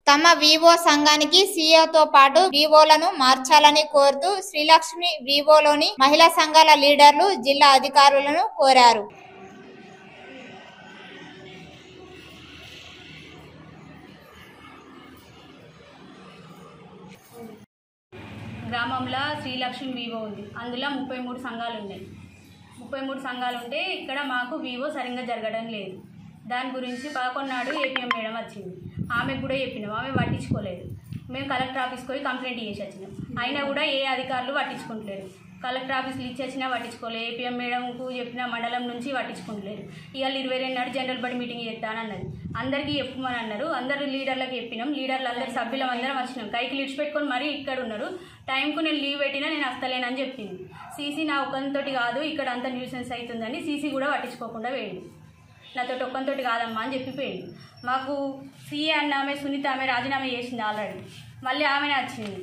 తమ వివో సంఘానికి సీఏతో పాటు వివోలను మార్చాలని కోరుతూ శ్రీలక్ష్మి వివోలోని మహిళా సంఘాల లీడర్లు జిల్లా అధికారులను కోరారు గ్రామంలో శ్రీలక్ష్మి వివో ఉంది అందులో ముప్పై మూడు సంఘాలు ఉన్నాయి ముప్పై మూడు సంఘాలు ఉంటే ఇక్కడ మాకు వివో సరిగ్గా జరగడం లేదు దాని గురించి పదకొండు నాడు ఏపీఎం మేడం వచ్చింది ఆమెకు కూడా చెప్పినాం ఆమె పట్టించుకోలేదు మేము కలెక్టర్ ఆఫీస్కి పోయి కంప్లైంట్ చేసి వచ్చినాం అయినా కూడా ఏ అధికారులు పట్టించుకుంటలేరు కలెక్టర్ ఆఫీస్లో ఇచ్చి వచ్చినా పట్టించుకోలేదు ఏపీఎం మేడంకు చెప్పిన మండలం నుంచి పట్టించుకుంటలేరు ఇవాళ ఇరవై రెండు నాడు జనరల్ బడి మీటింగ్ చేస్తానన్నది అందరికీ చెప్పమని అన్నారు అందరు లీడర్లకు చెప్పినాం లీడర్లు అందరు సభ్యులం అందరం వచ్చినాం కైకి లిడ్స్ పెట్టుకొని మరీ ఇక్కడ ఉన్నారు టైంకు నేను లీవ్ పెట్టినా నేను వస్తలేనని చెప్పింది సీసీ నా ఒక్కంతోటి కాదు ఇక్కడ అంత న్యూసెన్స్ అవుతుందని సీసీ కూడా పట్టించుకోకుండా వేయండి నాతో ఒక్కంతోటి కాదమ్మా అని చెప్పిపోయింది మాకు సీఏ అన్న ఆమె సునీత ఆమె రాజీనామా చేసింది ఆల్రెడీ మళ్ళీ ఆమెనే వచ్చింది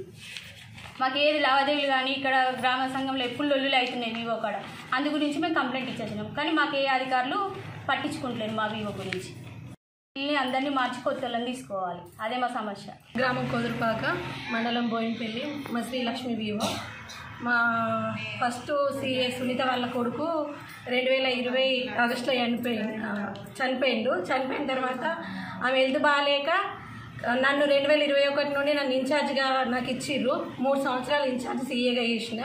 మాకు ఏది లావాదేవీలు కానీ ఇక్కడ గ్రామ సంఘంలో ఎప్పుడు లొల్లులు అవుతున్నాయి వివో కాడ అందు గురించి మేము కంప్లైంట్ ఇచ్చేసినాం కానీ మాకు ఏ అధికారులు పట్టించుకుంటలేరు మా వివో గురించి వీళ్ళని అందరినీ మార్చి కొత్త వాళ్ళని తీసుకోవాలి అదే మా సమస్య గ్రామం కోదురుపాక మండలం బోయినపల్లి మా శ్రీలక్ష్మి వివో మా ఫస్ట్ సిఏ సునీత వాళ్ళ కొడుకు రెండు వేల ఇరవై ఆగస్టులో చనిపోయింది ఆ, చనిపోయిండు చనిపోయిన తర్వాత ఆమె హెల్త్ బాగాలేక నన్ను రెండు వేల ఇరవై ఒకటి నుండి నన్ను ఇన్ఛార్జ్గా నాకు ఇచ్చిర్రు మూడు సంవత్సరాలు ఇన్ఛార్జ్ సీఏగా చేసిన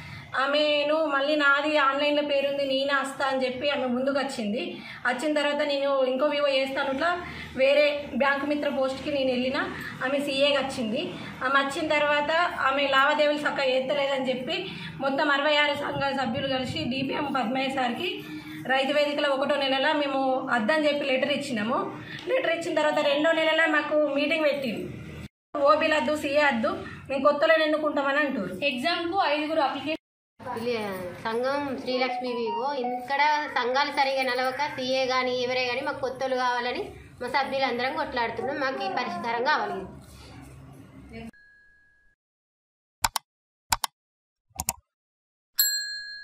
ఆమెను మళ్ళీ నాది ఆన్లైన్లో పేరుంది నేనే వస్తా అని చెప్పి ఆమె ముందుకు వచ్చింది వచ్చిన తర్వాత నేను ఇంకో వివో చేస్తాను ఇట్లా వేరే బ్యాంకు మిత్ర పోస్ట్కి నేను వెళ్ళిన ఆమె సీఏగా వచ్చింది ఆమె వచ్చిన తర్వాత ఆమె లావాదేవీలు చక్కగా ఎత్తలేదని చెప్పి మొత్తం అరవై ఆరు సంఘాల సభ్యులు కలిసి డిపిఎం పద్మయ్య సార్కి రైతు వేదికలో ఒకటో నెలలో మేము అద్దని చెప్పి లెటర్ ఇచ్చినాము లెటర్ ఇచ్చిన తర్వాత రెండో నెలలో మాకు మీటింగ్ పెట్టింది ఓబీలు వద్దు సీఏ వద్దు మేము కొత్తలో ఎన్నుకుంటామని అంటారు ఎగ్జామ్కు ఐదుగురు అప్లికేషన్ విలే- సంఘం శ్రీలక్ష్మి వివో ఇక్కడ సంఘాలు సరిగా నలవక సీఏ కానీ ఎవరే కానీ మాకు కొత్తలు కావాలని మా సభ్యులందరం కొట్లాడుతున్నాం మాకు ఈ పరిష్కారం కావాలి